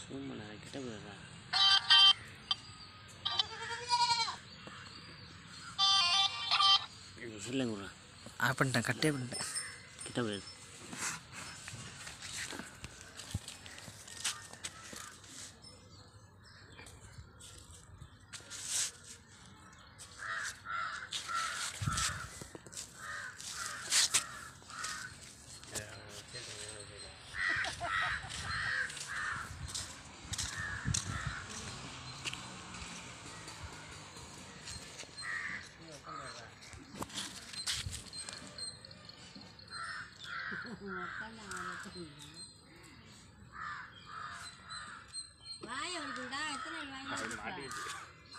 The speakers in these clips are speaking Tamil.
ஃபோன் பண்ண கிட்ட போயிடுறா சொல்லுங்க விட்றா ஆஃப் பண்ணிட்டேன் கட்டே பண்ணிட்டேன் கிட்ட போயிடு வாய் வலிக்குண்டா எத்தனை வாய் வலிக்குதா?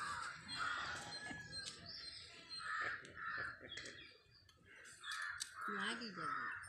மாட்டிட்டு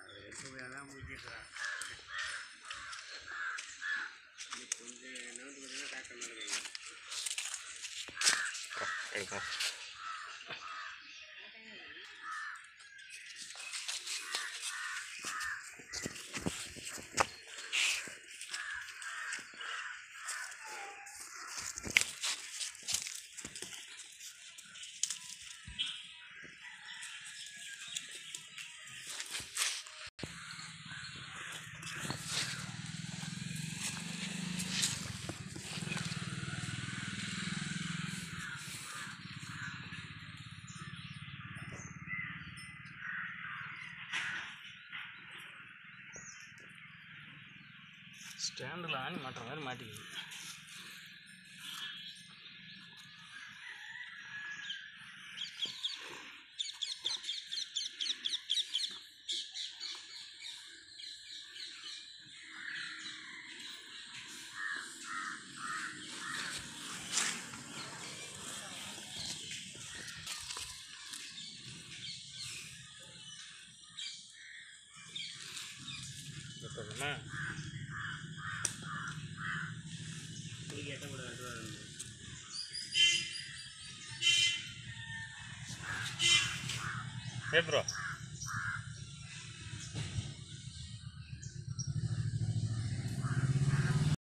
ஸ்டாண்டில் ஆணி மாட்டுற மாதிரி மாட்டிக்குது எப்போதுமா ஏ ப்ரோ